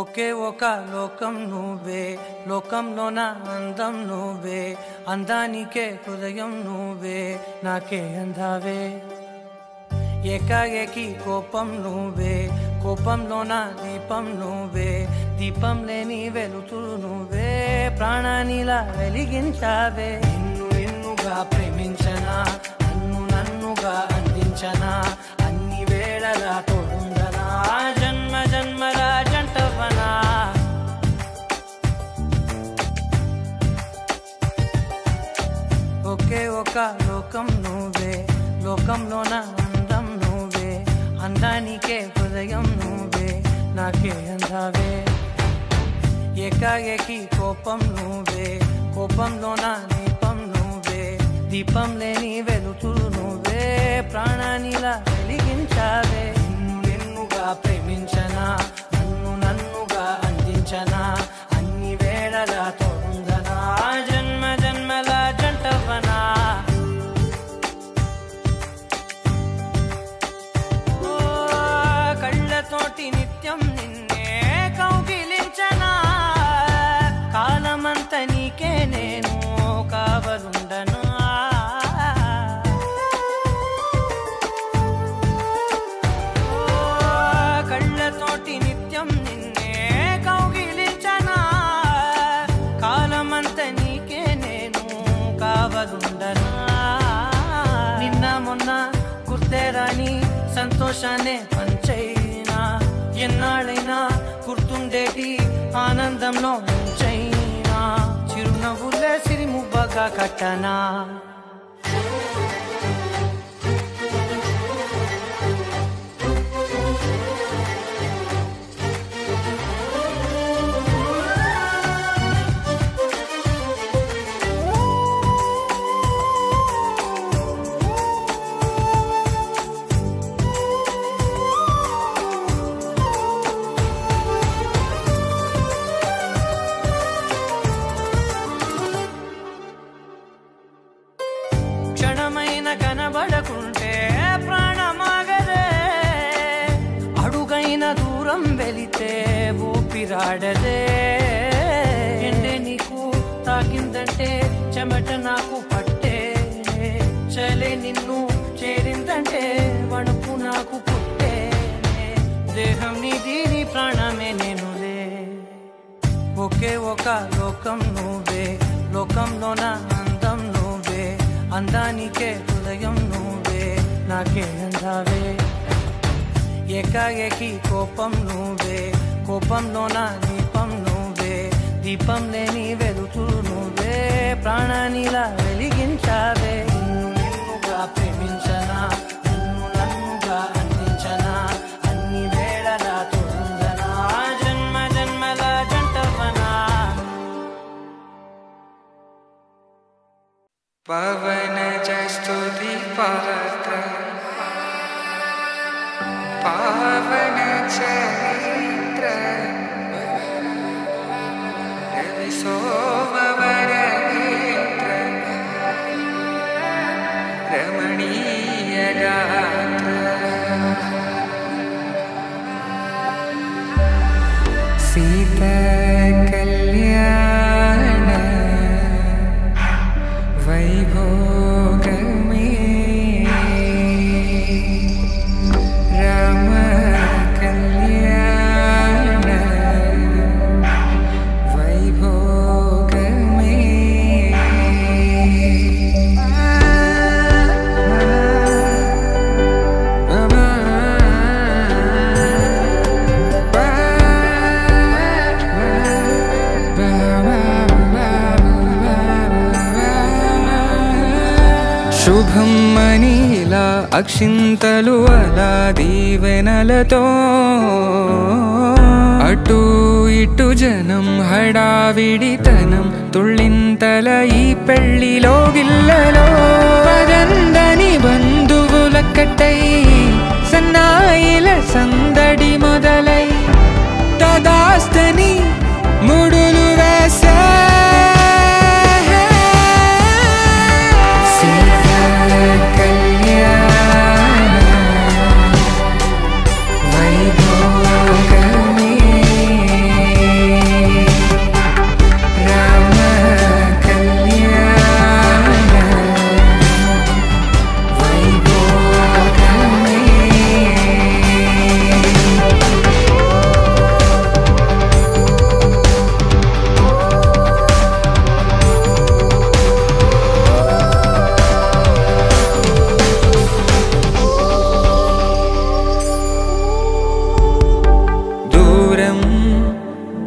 ఒకే ఒక లోకం నువ్వే లోకంలో నా అందం నువ్వే అందానికే హృదయం నువ్వే నాకే అందావే ఏకాఏకి కోపం నువ్వే కోపంలో నా దీపం నువ్వే దీపం లేని వెలుతురు నువ్వే ప్రాణానిలా వెలిగించావే నిన్ను నిన్నుగా ప్రేమించనా నన్ను నన్నుగా అందించనా అన్ని వేళలా తోడుందనా జన్మ జన్మల జంటవనా ఒకే ఒక లోకం నువ్వే లోకంలో నా అందం నువ్వే అందానికే హృదయం నువ్వే నాకే అందావే ఏకాఏకి కోపం నువ్వే కోపంలో నా దీపం నువ్వే దీపం లేని వెలుతురు నువ్వే ప్రాణానిలా వెలిగించావే నిన్ను నిన్నుగా ప్రేమించనా నన్ను నన్నుగా అందించనా అన్ని వేళలా తోడుందనా జన్మ జన్మల జంటవనా ఓ, కళ్ళతోటి నిత్యం నిన్నే కౌగిలించనా కాలమంత నీకే నేను కావలుండనా ఓ, కళ్ళతోటి నిత్యం నిన్నే కౌగిలించనా కాలమంత నీకే నేను కావలుండనా నిన్న మొన్న గుర్తేరాని సంతోషాన్ని పంచైనా ఎన్నాళ్ళైనా గుర్తుండేటి ఆనందంలో ఉంచైనా చిరునవ్వులే సిరిముబ్బగా కట్టనా క్షణమైన కనబడకుంటే ప్రాణమాగదే అడుగైన దూరం వెళితే ఊపిరాడదే ఎండే నీకు తాకిందంటే చెమట నాకు పట్టే చలే నిన్ను చేరిందంటే వణుకు నాకు పుట్టే దేహం నీది నీ ప్రాణమే నేనులే ఒకే ఒక లోకం నువ్వే లోకంలో నా అందం నువ్వే అందానికే హృదయం నువ్వే నాకే అందావే ఏకాఏకి కోపం నువ్వే కోపంలో నా దీపం నువ్వే దీపం లేని వెలుతురు నువ్వే ప్రాణానిలా వెలిగించావే నిన్ను నిన్నుగా ప్రేమించనా నన్ను నన్నుగా అందించనా అన్ని వేళలా తోడుందనా జన్మ జన్మల జంటవనా పవన స్తుతి పాత్ర పావన చరిత్ర రవి సోమవర నేత్ర రమణీయ గాత్ర సీత కళ్యాణ వైభోగమే రామ కళ్యాణ వైభోగమే శుభం మనీలా అక్షింతలు అలా దీవెనలతో అటు ఇటు జనం హడావిడితనం తుళ్ళింతల ఈ పెళ్లిలో గిల్లలో పదందని బంధువుల కట్టై సన్నాయిల సందడి మొదలై తదాస్తని ముడులు వేసే సీతా కళ్యాణ వైభోగమే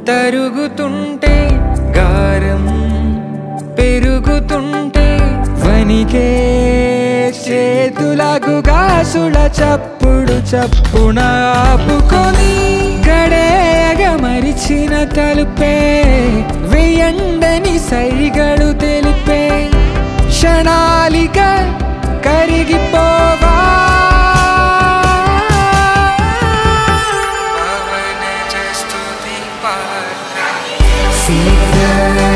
తరుగుతుంటే గారం పెరుగుతుంటే వనికే చేతులకు గాసుల చప్పుడు చప్పున ఆపుకొని గడేయగ మరిచిన తలుపే వెయ్యండని సైగడు తెలిపే క్షణాలిక కరిగిపోవా పవన జస్తుతి పాత్ర సీత